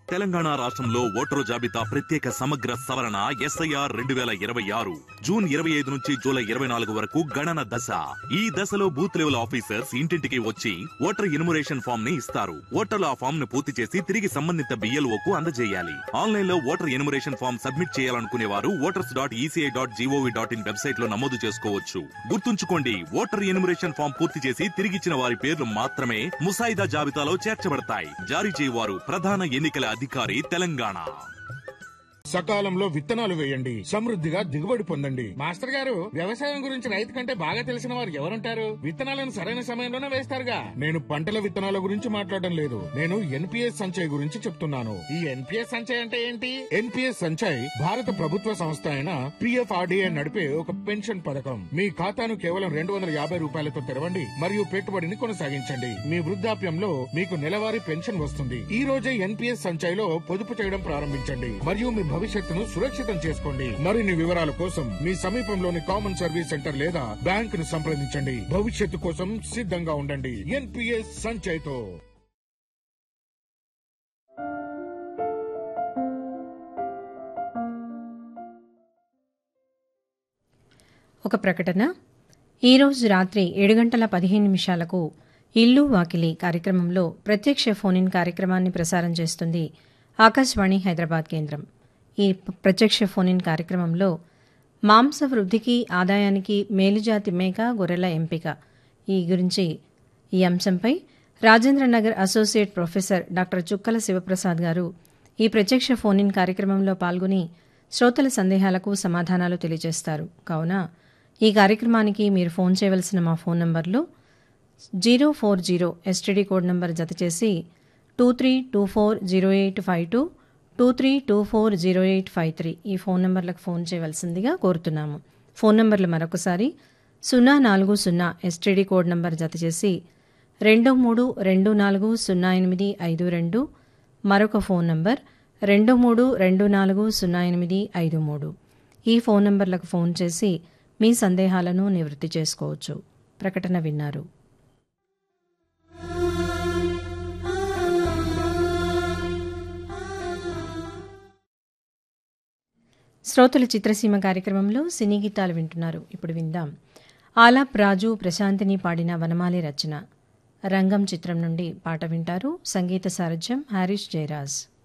తెలంగాణ రాష్ట్రంలో ఓటరు జాబితా ప్రత్యేక సమగ్ర సవరణ ఎస్ఐఆర్ రెండు వేల ఇరవై ఆరు జూన్ ఇరవై ఐదు నుంచి జూలై ఇరవై నాలుగు వరకు గణన దశ ఈ దశలో బూత్ లెవెల్ ఆఫీసర్స్ ఇంటింటికి వచ్చి ఓటర్ ఎన్యుమరేషన్ ఫామ్ ని ఇస్తారు ఓటర్లు ఆ ఫామ్ ను పూర్తి చేసి తిరిగి సంబంధిత బిఎల్ఓ కు అందజేయాలి ఆన్లైన్ లో ఓటర్ ఎన్యుమరేషన్ ఫామ్ సబ్మిట్ చేయాలనుకునే వారు voters dot ECI dot GOV dot in website లో నమోదు చేసుకోవచ్చు గుర్తుంచుకోండి ఓటర్ ఎన్యుమరేషన్ ఫామ్ పూర్తి చేసి తిరిగిచ్చిన వారి పేర్లు మాత్రమే ముసాయిదా జాబితాలో చేర్చబడతాయి జారీ చేయవారు ప్రధాన ఎన్నికల అధికారి తెలంగాణ సకాలంలో విత్తనాలు వేయండి సమృద్ధిగా దిగుబడి పొందండి మాస్టర్ గారు వ్యవసాయం గురించి రైతు కంటే బాగా తెలిసిన వారు ఎవరుంటారు విత్తనాలను సరైన సమయంలోనే వేస్తారుగా నేను పంటల విత్తనాల గురించి మాట్లాడడం లేదు నేను ఎన్పిఎస్ సంచయ్ గురించి చెప్తున్నాను ఈ ఎన్పిఎస్ సంచయ్ అంటే ఏంటి ఎన్పిఎస్ సంచయ్ భారత ప్రభుత్వ సంస్థ అయిన పిఎఫ్ఆర్డిఏ నడిపే ఒక పెన్షన్ పథకం మీ ఖాతాను కేవలం రెండు వందల యాభై రూపాయలతో తెరవండి మరియు పెట్టుబడిని కొనసాగించండి మీ వృద్ధాప్యంలో మీకు నెలవారీ పెన్షన్ వస్తుంది ఈ రోజే ఎన్పిఎస్ సంచయ్ లో పొదుపు చేయడం ప్రారంభించండి మరియు మీ భవిష్యత్తును సురక్షితం చేసుకోండి మరిన్ని వివరాల కోసం మీ సమీపంలోని కామన్ సర్వీస్ సెంటర్ లేదా బ్యాంక్ ను సంప్రదించండి భవిష్యత్తు కోసం సిద్ధంగా ఉండండి ఎన్పిఎస్ సంచయ్ తో ఒక ప్రకటన ఈరోజు రాత్రి ఏడు గంటల పదిహేను నిమిషాలకు ఇల్లు వాకిలి కార్యక్రమంలో ప్రత్యక్ష ఫోన్ ఇన్ కార్యక్రమాన్ని ప్రసారం చేస్తుంది ఆకాశవాణి హైదరాబాద్ కేంద్రం ఈ ప- ప్రత్యక్ష ఫోన్ ఇన్ కార్యక్రమంలో మాంస వృద్ధికి ఆదాయానికి మేలుజాతి మేక గొర్రెల ఎంపిక ఈ గురించి ఈ అంశంపై రాజేంద్రనగర్ అసోసియేట్ ప్రొఫెసర్ డాక్టర్ చుక్కల శివప్రసాద్ గారు ఈ ప్రత్యక్ష ఫోన్ ఇన్ కార్యక్రమంలో పాల్గొని శ్రోతల సందేహాలకు సమాధానాలు తెలియజేస్తారు కావున ఈ కార్యక్రమానికి మీరు ఫోన్ చేయవలసిన మా ఫోన్ నంబర్లు zero four zero STD code number జత చేసి two three two four zero eight five two two three two four zero eight five three ఈ ఫోన్ నంబర్లకు ఫోన్ చేయవలసిందిగా కోరుతున్నాము ఫోన్ నంబర్లు మరొకసారి సున్నా నాలుగు సున్నా ఎస్టీడీ కోడ్ నంబర్ జత చేసి రెండు మూడు రెండు నాలుగు సున్నా ఎనిమిది ఐదు రెండు మరొక ఫోన్ నంబర్ రెండు మూడు రెండు నాలుగు సున్నా ఎనిమిది ఐదు మూడు ఈ ఫోన్ నంబర్లకు ఫోన్ చేసి మీ సందేహాలను నివృత్తి చేసుకోవచ్చు ప్రకటన విన్నారు శ్రోతల చిత్రసీమ కార్యక్రమంలో సినీ గీతాలు వింటున్నారు ఇప్పుడు విందాం ఆలాప్ రాజు ప్రశాంతిని పాడిన వనమాలి రచన రంగం చిత్రం నుండి పాట వింటారు సంగీత సారథ్యం హారిష్ జయరాజ్